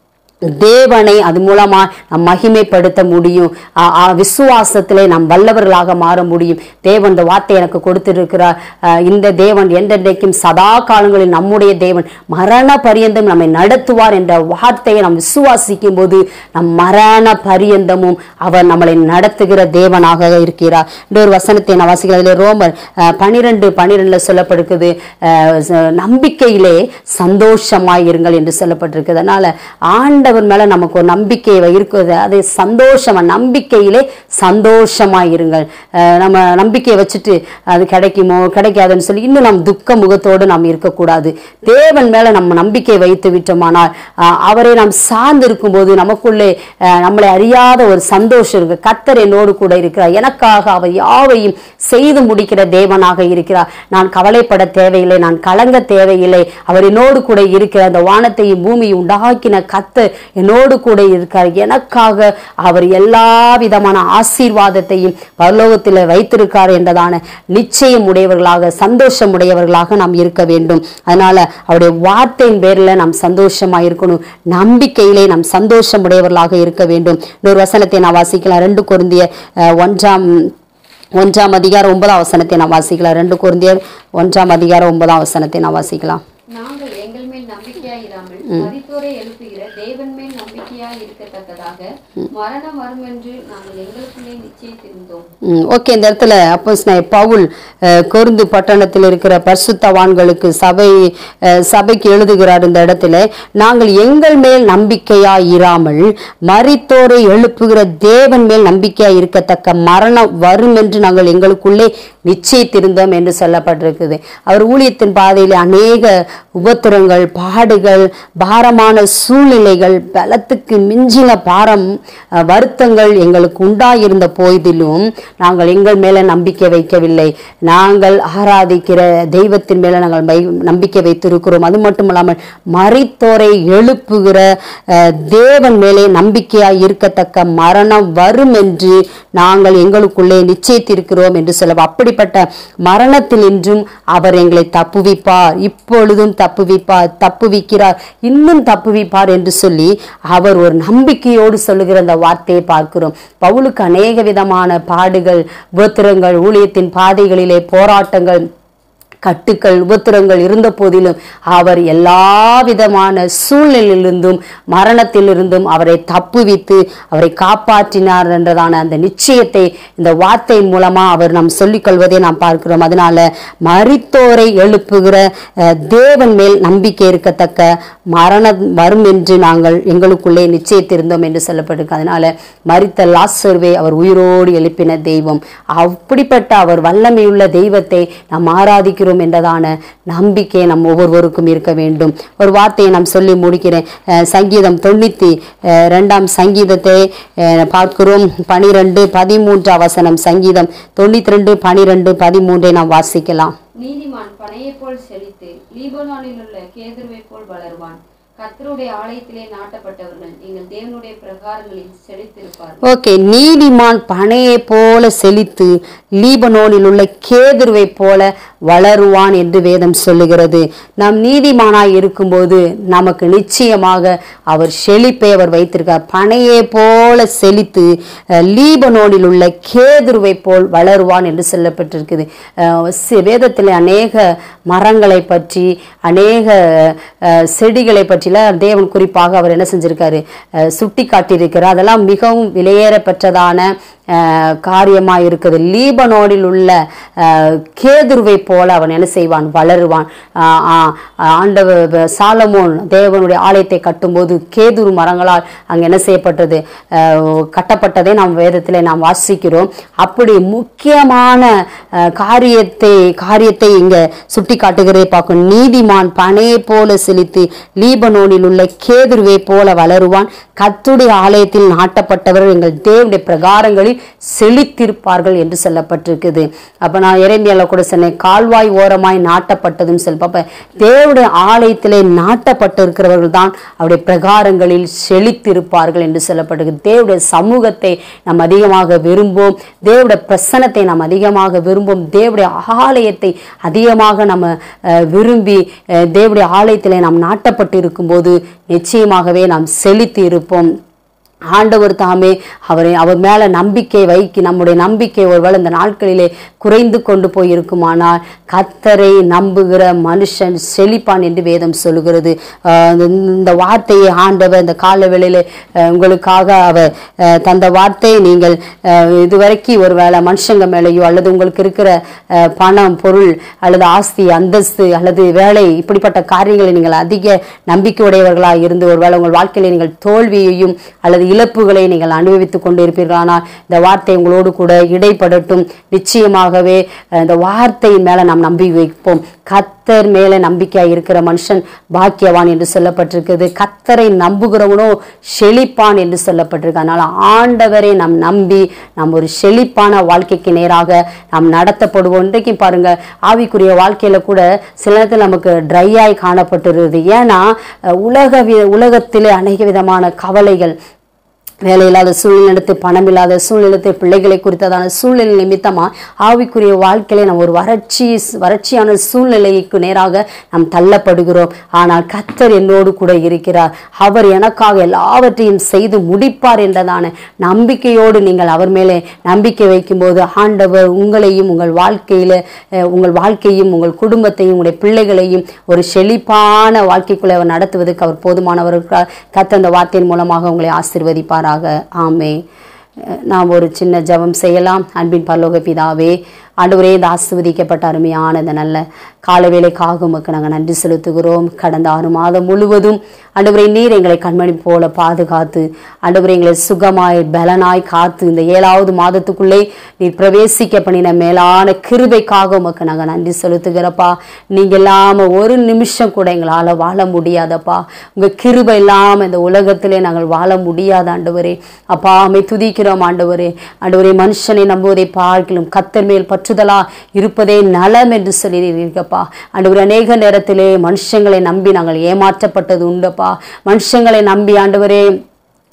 தேவனை அது மூலமா நாம் மகிமைப்படுத்த முடியும் ஆ- ஆ, விசுவாசத்திலே நாம் வல்லவர்களாக மாற முடியும் தேவன் இந்த வார்த்தை எனக்கு கொடுத்திருக்கிறார் ஆ, இந்த தேவன் என்றென்றைக்கும் சதா காலங்களில் நம்முடைய தேவன் மரண பரியந்தம் நம்மை நடத்துவார் என்ற வார்த்தையை நாம் விசுவாசிக்கும் போது நம் மரண பரியந்தமும் அவர் நம்மளை நடத்துகிற தேவனாக இருக்கிறார் இன்னொரு வசனத்தை நான் வாசிக்கிறேன் ரோமர் பனிரெண்டு பனிரெண்டுல சொல்லப்பட்டிருக்குது ஆ, ச- நம்பிக்கையிலே சந்தோஷமாய் இருங்கள் என்று சொல்லப்பட்டிருக்குது அதனால ஆண்டவர் மேல நமக்கு ஒரு நம்பிக்கை இருக்குது அது சந்தோஷமா நம்பிக்கையிலே சந்தோஷமாய் இருங்கள் அஹ் நம்ம நம்பிக்கையை வச்சுட்டு அது கிடைக்குமோ கிடைக்காதுன்னு சொல்லி இன்னும் நம் துக்க முகத்தோடு நாம் இருக்கக்கூடாது தேவன் மேல நம்ம நம்பிக்கை வைத்து விட்டோமானால் அஹ் அவரை நாம் சார்ந்து இருக்கும்போது நமக்குள்ளே அஹ் நம்மளை அறியாத ஒரு சந்தோஷம் இருக்கு கத்தர் என்னோடு கூட இருக்கிறார் எனக்காக அவர் யாவையும் செய்து முடிக்கிற தேவனாக இருக்கிறார் நான் கவலைப்பட தேவையில்லை நான் கலங்க தேவையில்லை அவர் என்னோடு கூட இருக்கிற அந்த வானத்தையும் பூமியை உண்டாக்கின கத்தர் என்னோடு கூட இருக்கார் எனக்காக அவர் எல்லா விதமான ஆசீர்வாதத்தையும் பரலோகத்தில் வைத்திருக்கார் என்றதான நிச்சயம் உடையவர்களாக சந்தோஷம் உடையவர்களாக நாம் இருக்க வேண்டும் அதனால அவருடைய வார்த்தையின் பேர்ல நாம் சந்தோஷமா இருக்கணும் நம்பிக்கையிலே நாம் சந்தோஷம் உடையவர்களாக இருக்க வேண்டும் இன்னொரு வசனத்தை நான் வாசிக்கலாம் ரெண்டு குருந்திய ஒன்றாம் ஒன்றாம் அதிகாரம் ஒன்பதாம் வசனத்தை நான் வாசிக்கலாம் ரெண்டு குருந்தியர் ஒன்றாம் அதிகாரம் ஒன்பதாம் வசனத்தை நான் வாசிக்கலாம் நாங்கள் எங்கள் மேல் நம்பிக்கையாய் இராமல் மரித்தோரை எழுப்புகிற தேவன் மேல் நம்பிக்கையாய் இருக்கத்தக்கதாக மரணம் வரும் என்று நாங்கள் எங்களுக்குள்ளே நிச்சயித்திருந்தோம் ம், ஓகே இந்த இடத்துல அப்போ பவுல் அஹ், கொருந்து பட்டணத்தில் இருக்கிற பரிசுத்தவான்களுக்கு சபை அஹ், சபைக்கு எழுதுகிறார் இந்த இடத்துல நாங்கள் எங்கள் மேல் நம்பிக்கையாய் இராமல் மரித்தோரை எழுப்புகிற தேவன் மேல் நம்பிக்கையாய் இருக்கத்தக்க மரணம் வரும் என்று நாங்கள் எங்களுக்குள்ளே நிச்சயித்திருந்தோம் என்று சொல்லப்பட்டிருக்குது அவர் ஊழியத்தின் பாதையில் அநேக உபத்திரங்கள் பாடுகள் பாரமான சூழ்நிலைகள் பலத்துக்கு மிஞ்சின பாரம் அஹ், வருத்தங்கள் எங்களுக்கு உண்டாயிருந்த போதிலும் நாங்கள் எங்கள் மேல நம்பிக்கை வைக்கவில்லை நாங்கள் ஆராதிக்கிற தெய்வத்தின் மேல நாங்கள் மை- நம்பிக்கை வைத்திருக்கிறோம் அது மட்டும் இல்லாமல் மரித்தோரை எழுப்புகிற அஹ், தேவன் மேலே நம்பிக்கையாய் இருக்கத்தக்க மரணம் வரும் என்று நாங்கள் எங்களுக்குள்ளே நிச்சயித்திருக்கிறோம் என்று சொல்ல அப்படிப்பட்ட மரணத்தில் இன்றும் அவர் எங்களை தப்புவிப்பார் இப்பொழுதும் தப்புவிப்பார் தப்புவிக்கிறார் இன்னும் தப்புவிப்பார் என்று சொல்லி அவர் ஒரு நம்பிக்கையோடு சொல்லுகிற அந்த வார்த்தையை பார்க்கிறோம் பவுலுக்கு அநேக விதமான பாடுகள் உபத்திரங்கள் ஊழியத்தின் பாதைகளிலே போராட்டங்கள் கட்டுக்கள் உபத்திரங்கள் இருந்த போதிலும் அவர் எல்லா விதமான சூழ்நிலையிலிருந்தும் மரணத்திலிருந்தும் அவரை தப்புவித்து அவரை காப்பாற்றினார் என்றதான அந்த நிச்சயத்தை இந்த வார்த்தையின் மூலமா அவர் நாம் சொல்லிக்கொள்வதை நாம் பார்க்கிறோம் அதனால மரித்தோரை எழுப்புகிற அஹ், தேவன் மேல் நம்பிக்கை இருக்கத்தக்க மரணம் வரும் என்று நாங்கள் எங்களுக்குள்ளே நிச்சயித்திருந்தோம் என்று சொல்லப்பட்டிருக்கு அதனால மரித்த லாசர்வே அவர் உயிரோடு எழுப்பின தெய்வம் அப்படிப்பட்ட அவர் வல்லமையுள்ள தெய்வத்தை நாம் ஆராதிக்கிறோம் என்றதான நம்பிக்கை நம் ஒவ்வொருவருக்கும் இருக்க வேண்டும் ஒரு வார்த்தையை நாம் சொல்லி முடிக்கிறேன் அஹ், சங்கீதம் தொண்ணூத்தி அஹ், ரெண்டாம் சங்கீதத்தை அஹ், பார்க்கிறோம் பனிரெண்டு பதிமூன்றாம் வசனம் சங்கீதம் தொண்ணூத்தி ரெண்டு பனிரெண்டு பதிமூன்றை நாம் வாசிக்கலாம் நீதிமான் பனையைப் போல் செழித்து லீபனானில் உள்ள கேதுருவைப் போல் வளருவான் கர்த்தருடைய ஆலயத்திலே நாட்டப்பட்டவர்கள் எங்கள் தேவனுடைய பிரகாரங்களில் செழித்திருப்பார்கள் ஓகே நீதிமான் பனையை போல செழித்து லீபனோனில் உள்ள கேதுருவை போல வளருவான் என்று வேதம் சொல்லுகிறது நாம் நீதிமானாய் இருக்கும்போது நமக்கு நிச்சயமாக அவர் செழிப்பை அவர் வைத்திருக்கார் பனையை போல செழித்து அஹ், லீபனோனில் உள்ள கேதுருவை போல் வளருவான் என்று சொல்லப்பட்டிருக்குது அஹ், சி- வேதத்தில் அநேக மரங்களை பற்றி அநேக அஹ், செடிகளை பற்றிலாம் தேவன் குறிப்பாக அவர் என்ன செஞ்சிருக்காரு அஹ், சுட்டி காட்டியிருக்கிறார் அதெல்லாம் மிகவும் விலையேற பெற்றதான அஹ், காரியமா இருக்குது லீபனோடில் உள்ள அஹ், கேதுருவை போல அவன் என்ன செய்வான் வளருவான் ஆஹ், ஆஹ், ஆண்டவர் சாலமோன் தேவனுடைய ஆலயத்தை கட்டும்போது கேதுரு மரங்களால் அங்க என்ன செய்யப்பட்டது அஹ், கட்டப்பட்டதை நாம் வேதத்தில் நாம் வாசிக்கிறோம் அப்படி முக்கியமான அஹ், காரியத்தை காரியத்தை இங்க சுட்டி காட்டுகிறதை பார்க்கும் நீதிமான் பனையை போல செழித்து லீபனோனில் உள்ள கேதுருவை போல வளருவான் கத்துடைய ஆலயத்தில் நாட்டப்பட்டவர்கள் எங்கள் தேவனுடைய பிரகாரங்களில் செழித்திருப்பார்கள் என்று சொல்லப்பட்டிருக்குது அப்ப நான் இறைமையால கூட சொன்னேன் கால்வாய் ஓரமாய் நாட்டப்பட்டதும் சொல்லப்ப அப்ப தேவனுடைய ஆலயத்திலே நாட்டப்பட்டிருக்கிறவர்கள் தான் அவருடைய பிரகாரங்களில் செழித்திருப்பார்கள் என்று சொல்லப்பட்டிருக்கு தேவனுடைய சமூகத்தை நாம் அதிகமாக விரும்புவோம் தேவனுடைய பிரசனத்தை நாம் அதிகமாக விரும்புவோம் தேவனுடைய ஆலயத்தை அதிகமாக நம்ம அஹ், விரும்பி அஹ், தேவனுடைய ஆலயத்திலே நாம் நாட்டப்பட்டு இருக்கும்போது நிச்சயமாகவே நாம் செழித்து இருப்போம் ஆண்டவர் தாமே அவரை அவர் மேல நம்பிக்கை வைக்கி நம்முடைய நம்பிக்கை ஒருவேளை இந்த நாட்களிலே குறைந்து கொண்டு போய் இருக்குமானால் கத்தரை நம்புகிற மனுஷன் செழிப்பான் என்று வேதம் சொல்லுகிறது ஆஹ் இந்த- இந்த வார்த்தையை ஆண்டவர் இந்த கால வேளையிலே ஆஹ் உங்களுக்காக அவர் ஆஹ் தந்த வார்த்தை நீங்கள் ஆஹ் இதுவரைக்கும் ஒருவேளை மனுஷங்க மேலேயோ அல்லது உங்களுக்கு இருக்கிற ஆஹ் பணம் பொருள் அல்லது ஆஸ்தி அந்தஸ்து அல்லது வேலை இப்படிப்பட்ட காரியங்களை நீங்கள் அதிக நம்பிக்கையுடையவர்களாக இருந்து ஒருவேளை உங்கள் வாழ்க்கையில நீங்கள் தோல்வியையும் அல்லது இழப்புகளை நீங்கள் அனுபவித்துக் கொண்டிருப்பீர்களானால் இந்த வார்த்தை உங்களோடு கூட இடைப்படட்டும் நிச்சயமாகவே அஹ், இந்த வார்த்தையின் மேல நாம் நம்பி வைப்போம் கத்தர் மேல நம்பிக்கையா இருக்கிற மனுஷன் பாக்கியவான் என்று சொல்லப்பட்டிருக்கிறது கத்தரை நம்புகிறவனோ செழிப்பான் என்று சொல்லப்பட்டிருக்கு அதனால ஆண்டவரை நாம் நம்பி நாம் ஒரு செழிப்பான வாழ்க்கைக்கு நேராக நாம் நடத்தப்படுவோம் இன்றைக்கு பாருங்க ஆவிக்குரிய வாழ்க்கையில கூட சில நேரத்தில் நமக்கு ட்ரையாய் காணப்பட்டிருது ஏன்னா அஹ், உலக வி- உலகத்திலே அநேக விதமான கவலைகள் வேலை இல்லாத சூழ்நிலத்தை பணம் இல்லாத சூழ்நிலத்தை பிள்ளைகளை குறித்ததான சூழ்நிலை நிமித்தமா ஆவிக்குரிய வாழ்க்கையில நம்ம ஒரு வறட்சி வறட்சியான சூழ்நிலைக்கு நேராக நாம் தள்ளப்படுகிறோம் ஆனால் கத்தர் என்னோடு கூட இருக்கிறார் அவர் எனக்காக எல்லாவற்றையும் செய்து முடிப்பார் என்றதான நம்பிக்கையோடு நீங்கள் அவர் மேலே நம்பிக்கை வைக்கும்போது ஆண்டவர் உங்களையும் உங்கள் வாழ்க்கையில அஹ், உங்கள் வாழ்க்கையும் உங்கள் குடும்பத்தையும் உங்களுடைய பிள்ளைகளையும் ஒரு செழிப்பான வாழ்க்கைக்குள்ளே அவர் நடத்துவதற்கு அவர் போதுமானவர் இருக்கிறார் கத்த அந்த வார்த்தையின் மூலமாக உங்களை ஆசீர்வதிப்பாராக ஆமே அஹ் நாம் ஒரு சின்ன ஜெபம் செய்யலாம் அன்பின் பரலோக பிதாவே ஆண்டவரே இந்த ஆசிர்வதிக்கப்பட்ட அருமையான இந்த நல்ல காலவேளைக்காக உமக்கு நாங்கள் நன்றி செலுத்துகிறோம் கடந்த ஆறு மாதம் முழுவதும் ஆண்டவரே நீர் எங்களை கண்மணி போல பாதுகாத்து ஆண்டவரே எங்களை சுகமாய் பலனாய் காத்து இந்த ஏழாவது மாதத்துக்குள்ளே நீர் பிரவேசிக்க பண்ணின மேலான கிருபைக்காக உமக்கு நாங்கள் நன்றி செலுத்துகிறப்பா நீங்க இல்லாம ஒரு நிமிஷம் கூட எங்களால் வாழ முடியாதப்பா உங்க கிருபை இல்லாம இந்த உலகத்திலே நாங்கள் வாழ முடியாத ஆண்டவரே அப்பா அமை துதிக்கிறோம் ஆண்டவரே ஆண்டவரே மனுஷனை நம்புவதை பார்க்கலும் கத்தர் மேல் பற்றுதலா இருப்பதே நலம் என்று சொல்லியிருக்கப்பா ஆண்டவரே அநேக நேரத்திலே மனுஷங்களை நம்பி நாங்கள் ஏமாற்றப்பட்டது உண்டப்பா மனுஷங்களை நம்பி ஆண்டவரே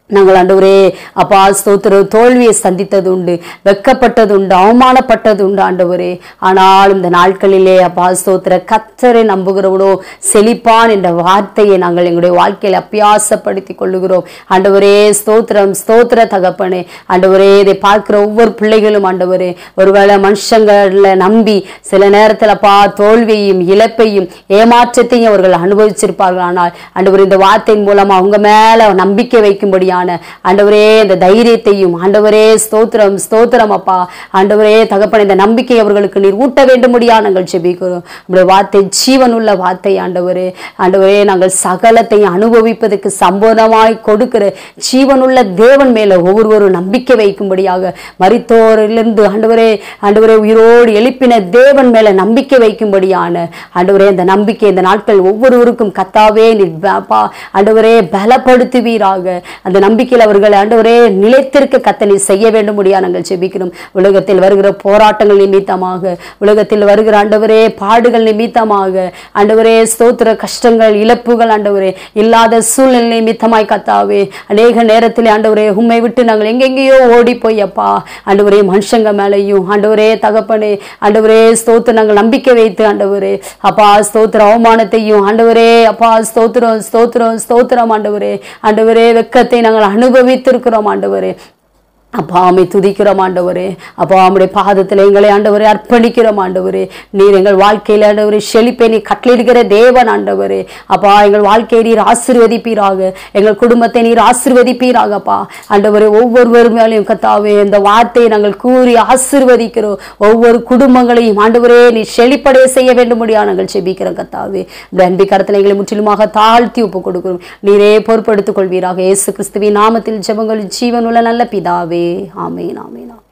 நாங்கள் ஆண்டவரே அப்பா ஸ்தோத்திர தோல்வியை சந்தித்தது உண்டு வெக்கப்பட்டது உண்டு அவமானப்பட்டது உண்டு ஆண்டவரே ஆனால் இந்த நாட்களிலே அப்பா ஸ்தோத்திர கத்தரை நம்புகிறவனோ செழிப்பான் என்ற வார்த்தையை நாங்கள் எங்களுடைய வாழ்க்கையில் அப்பியாசப்படுத்தி கொள்ளுகிறோம் ஆண்டவரே ஸ்தோத்திரம் ஸ்தோத்திர தகப்பனே ஆண்டவரே இதை பார்க்கிற ஒவ்வொரு பிள்ளைகளும் ஆண்டவரே ஒருவேளை மனுஷங்களை நம்பி சில நேரத்தில் அப்பா தோல்வியையும் இழப்பையும் ஏமாற்றத்தையும் அவர்கள் அனுபவிச்சிருப்பார்கள் ஆனால் ஆண்டவர் இந்த வார்த்தையின் மூலம் அவங்க மேல நம்பிக்கை வைக்கும்படியான ஆண்டவரே இந்த தைரியத்தையும் ஆண்டவரே ஸ்தோத்திரம் ஸ்தோத்திரம் அப்பா ஆண்டவரே தகப்பன் இந்த நம்பிக்கை அவர்களுக்கு நீர் ஊட்ட வேண்டும்படியா நாங்கள் ஜெபிக்கிறோம் உங்களுடைய வார்த்தை ஜீவனுள்ள வார்த்தை ஆண்டவரே ஆண்டவரே நாங்கள் சகலத்தையும் அனுபவிப்பதற்கு சம்பூர்ணமாய் கொடுக்கிற ஜீவனுள்ள தேவன் மேல ஒவ்வொருவரும் நம்பிக்கை வைக்கும்படியாக மரித்தோரிலிருந்து ஆண்டவரே ஆண்டவரே உயிரோடு எழுப்பின தேவன் மேல நம்பிக்கை வைக்கும்படியான ஆண்டவரே இந்த நம்பிக்கை இந்த நாட்கள் ஒவ்வொருவருக்கும் கத்தாவே நீர் ப- அப்பா, ஆண்டவரே பலப்படுத்துவீராக அந்த நம்பிக்கையில் அவர்கள் ஆண்டவரே நிலைத்திருக்க கத்தனை செய்ய வேண்டும் முடியா நாங்கள் ஜெபிக்கிறோம் உலகத்தில் வருகிற போராட்டங்கள் நிமித்தமாக உலகத்தில் வருகிற ஆண்டவரே பாடுகள் நிமித்தமாக ஆண்டவரே ஸ்தோத்திர கஷ்டங்கள் இழப்புகள் ஆண்டவரே இல்லாத சூழ்நிலை நிமித்தமாய் கத்தாவே அநேக நேரத்தில் ஆண்டவரே உம்மை விட்டு நாங்கள் எங்கெங்கேயோ ஓடி போய் அப்பா ஆண்டவரே மனுஷங்க மேலையும் ஆண்டவரே தகப்பனே ஆண்டவரே ஸ்தோத்திர நாங்கள் நம்பிக்கை வைத்து ஆண்டவரே அப்பா ஸ்தோத்திர அவமானத்தையும் ஆண்டவரே அப்பா ஸ்தோத்திரம் ஸ்தோத்திரம் ஸ்தோத்திரம் ஆண்டவரே ஆண்டவரே வெக்கத்தை நாங்கள் அனுபவித்திருக்கிறோம் ஆண்டவரே அப்பா அம்மை துதிக்கிறோம் ஆண்டவரே அப்பா அம்முடைய பாதத்தில் எங்களை ஆண்டவரே அர்ப்பணிக்கிறோம் ஆண்டவரே நீர் எங்கள் வாழ்க்கையில் ஆண்டவரே செழிப்பை நீ கட்டளிடுகிற தேவன் ஆண்டவரே அப்பா எங்கள் வாழ்க்கையை நீர் ஆசீர்வதிப்பீராக எங்கள் குடும்பத்தை நீர் ஆசீர்வதிப்பீராகப்பா ஆண்டவரே ஒவ்வொருவர் மேலையும் கத்தாவே இந்த வார்த்தையை நாங்கள் கூறி ஆசீர்வதிக்கிறோம் ஒவ்வொரு குடும்பங்களையும் ஆண்டவரே நீ செழிப்படைய செய்ய வேண்டும் முடியா நாங்கள் செபிக்கிறோம் கத்தாவே இந்த அன்பி கரத்தில் எங்களை முற்றிலுமாக தாழ்த்தி ஒப்பு கொடுக்கிறோம் நீரே பொறுப்படுத்திக் கொள்வீராக இயேசு கிறிஸ்துவின் நாமத்தில் ஜெபங்கள் ஜீவனுள்ள நல்ல பிதாவே ஆமென் ஆமென் ஆமென்.